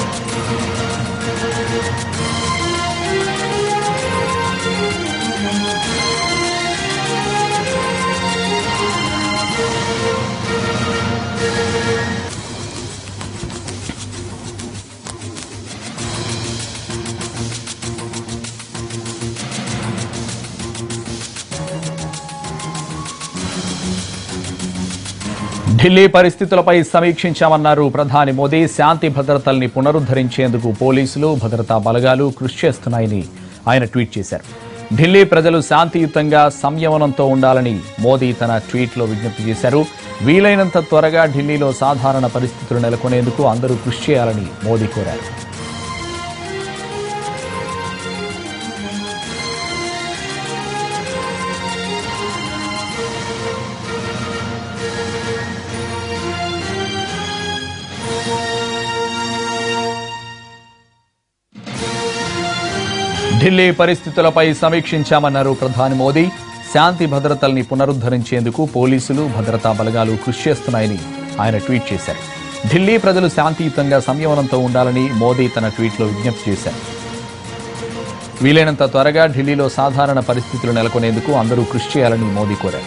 ఢిల్లీ పరిస్థితులపై సమీక్షించామన్నారు ప్రధాని మోదీ శాంతి భద్రతల్ని పునరుద్ధరించేందుకు పోలీసులు భద్రతా బలగాలు కృషి చేస్తున్నాయని ఆయన ట్వీట్ చేశారు ఢిల్లీ ప్రజలు శాంతియుతంగా సంయమనంతో ఉండాలని మోదీ తన ట్వీట్లో విజ్ఞప్తి చేశారు వీలైనంత త్వరగా ఢిల్లీలో సాధారణ పరిస్థితులు నెలకొనేందుకు అందరూ కృషి చేయాలని మోదీ కోరారు ఢిల్లీ పరిస్థితులపై సమీక్షించామన్నారు ప్రధాని మోదీ శాంతి భద్రతల్ని పునరుద్ధరించేందుకు పోలీసులు భద్రతా బలగాలు కృషి చేస్తున్నాయని ఆయన ట్వీట్ చేశారు ఢిల్లీ ప్రజలు శాంతియుతంగా సంయమనంతో ఉండాలని మోదీ తన ట్వీట్లో విజ్ఞప్తి చేశారు వీలైనంత త్వరగా ఢిల్లీలో సాధారణ పరిస్థితులు నెలకొనేందుకు అందరూ కృషి చేయాలని మోదీ కోరారు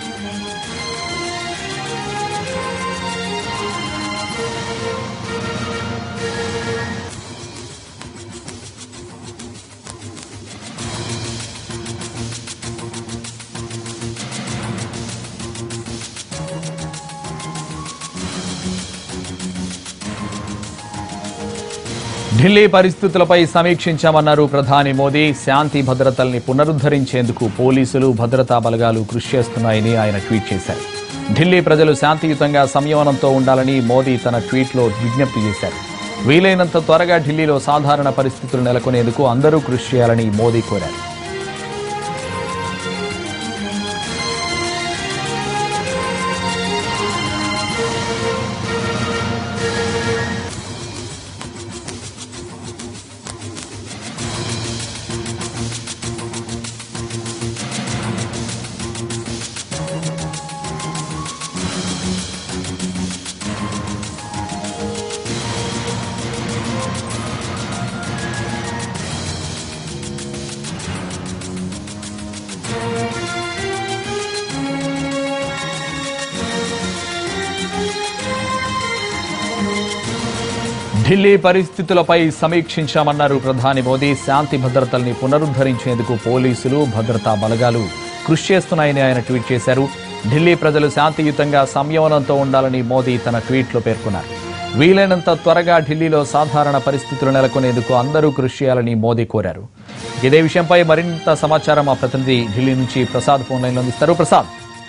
ఢిల్లీ పరిస్థితులపై సమీక్షించామన్నారు ప్రధాని మోదీ శాంతి భద్రతల్ని పునరుద్ధరించేందుకు పోలీసులు భద్రతా బలగాలు కృషి చేస్తున్నాయని ఆయన ట్వీట్ చేశారు ఢిల్లీ ప్రజలు శాంతియుతంగా సంయమనంతో ఉండాలని మోదీ తన ట్వీట్లో విజ్ఞప్తి చేశారు వీలైనంత త్వరగా ఢిల్లీలో సాధారణ పరిస్థితులు నెలకొనేందుకు అందరూ కృషి చేయాలని మోదీ కోరారు ఢిల్లీ పరిస్థితులపై సమీక్షించామన్నారు ప్రధాని మోదీ శాంతి భద్రతల్ని పునరుద్ధరించేందుకు పోలీసులు భద్రతా బలగాలు కృషి చేస్తున్నాయని ఆయన ట్వీట్ చేశారు ఢిల్లీ ప్రజలు శాంతియుతంగా సంయమనంతో ఉండాలని మోదీ తన ట్వీట్లో పేర్కొన్నారు వీలైనంత త్వరగా ఢిల్లీలో సాధారణ పరిస్థితులు నెలకొనేందుకు అందరూ కృషి చేయాలని మోదీ కోరారు ఇదే విషయంపై మరింత సమాచారం మా ప్రతినిధి ఢిల్లీ నుంచి ప్రసాద్ ఫోన్ లైన్లో అందిస్తారు ప్రసాద్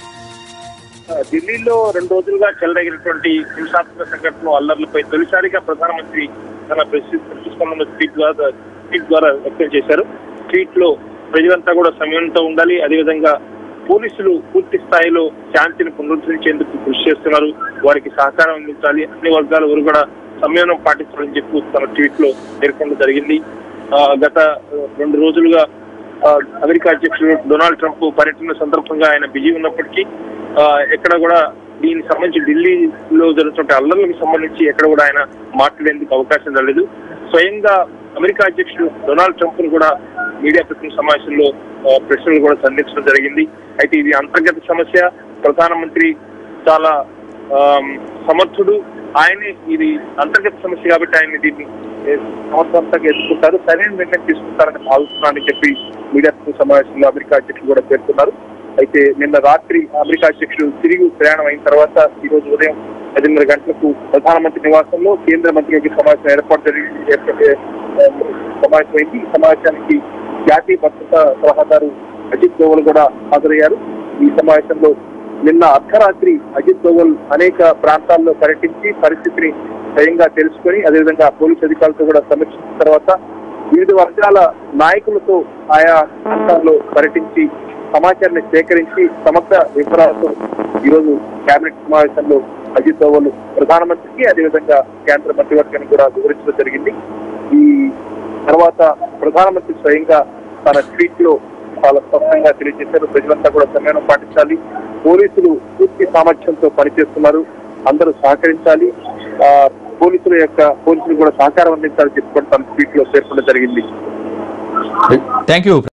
ఢిల్లీలో రెండు రోజులుగా చెలరేగినటువంటి హింసాత్మక సంఘటనలు అల్లర్లపై తొలిసారిగా ప్రధానమంత్రి తన ప్రతి- ప్రతిస్పందన ట్వీట్ ద్వారా ట్వీట్ ద్వారా వ్యక్తం చేశారు ట్వీట్ లో ప్రజలంతా కూడా సమయంతో ఉండాలి అదేవిధంగా పోలీసులు పూర్తి స్థాయిలో శాంతిని పునరుద్ధరించేందుకు కృషి చేస్తున్నారు వారికి సహకారం అందించాలి అన్ని వర్గాల వారు కూడా సంయమనం పాటించాలని చెప్పి తన ట్వీట్ లో పేర్కొనడం జరిగింది ఆ, గత ఆ, రెండు రోజులుగా ఆ, అమెరికా అధ్యక్షుడు డొనాల్డ్ ట్రంప్ పర్యటన సందర్భంగా ఆయన బిజీ ఉన్నప్పటికీ ఆ, ఎక్కడ కూడా దీనికి సంబంధించి ఢిల్లీలో జరుగుతున్న అల్లర్లకు సంబంధించి ఎక్కడ కూడా ఆయన మాట్లాడేందుకు అవకాశం రాలేదు స్వయంగా అమెరికా అధ్యక్షుడు డొనాల్డ్ ట్రంప్ ను కూడా మీడియా ప్రతినిధి సమావేశంలో ఆ, ప్రశ్నలు కూడా సంధించడం జరిగింది అయితే ఇది అంతర్గత సమస్య ప్రధానమంత్రి చాలా ఆమ్, సమర్థుడు ఆయనే ఇది అంతర్గత సమస్య కాబట్టి ఆయన దీన్ని ఏ, సమర్థవంతంగా ఎదుర్కొంటారు సరైన నిర్ణయం తీసుకుంటారని భావిస్తున్నానని చెప్పి మీడియా ప్రతినిధి సమావేశంలో అమెరికా అధ్యక్షుడు కూడా పేర్కొన్నారు అయితే నిన్న రాత్రి అమెరికా అధ్యక్షుడు తిరిగి ప్రయాణం అయిన తర్వాత ఈ రోజు ఉదయం పదిన్నర గంటలకు ప్రధానమంత్రి నివాసంలో కేంద్ర మంత్రులకి సమావేశం ఏర్పాటు జరిగి ఏర్ప- ఏ, సమావేశమైంది ఈ సమావేశానికి జాతీయ భద్రతా సలహాదారు అజిత్ దోవల్ కూడా హాజరయ్యారు ఈ సమావేశంలో నిన్న అర్ధరాత్రి అజిత్ దోవల్ అనేక ప్రాంతాల్లో పర్యటించి పరిస్థితిని స్వయంగా తెలుసుకొని అదేవిధంగా పోలీసు అధికారులతో కూడా సమీక్షించిన తర్వాత వివిధ వర్గాల నాయకులతో ఆయా ప్రాంతాల్లో పర్యటించి సమాచారాన్ని సేకరించి సమగ్ర వివరాలతో ఈరోజు కేబినెట్ సమావేశంలో అజిత్ దోవల్ ప్రధానమంత్రికి అదేవిధంగా కేంద్ర మంత్రివర్గానికి కూడా వివరించడం జరిగింది ఈ తర్వాత ప్రధానమంత్రి స్వయంగా తన ట్వీట్ లో చాలా స్పష్టంగా తెలియజేశారు ప్రజలంతా కూడా సమయం పాటించాలి పోలీసులు పూర్తి సామర్థ్యంతో పనిచేస్తున్నారు అందరూ సహకరించాలి ఆ, పోలీసుల యొక్క పోలీసులు కూడా సహకారం అందించాలని చెప్పి కూడా తన ట్వీట్ లో పేర్కొనడం జరిగింది థ్యాంక్ యూ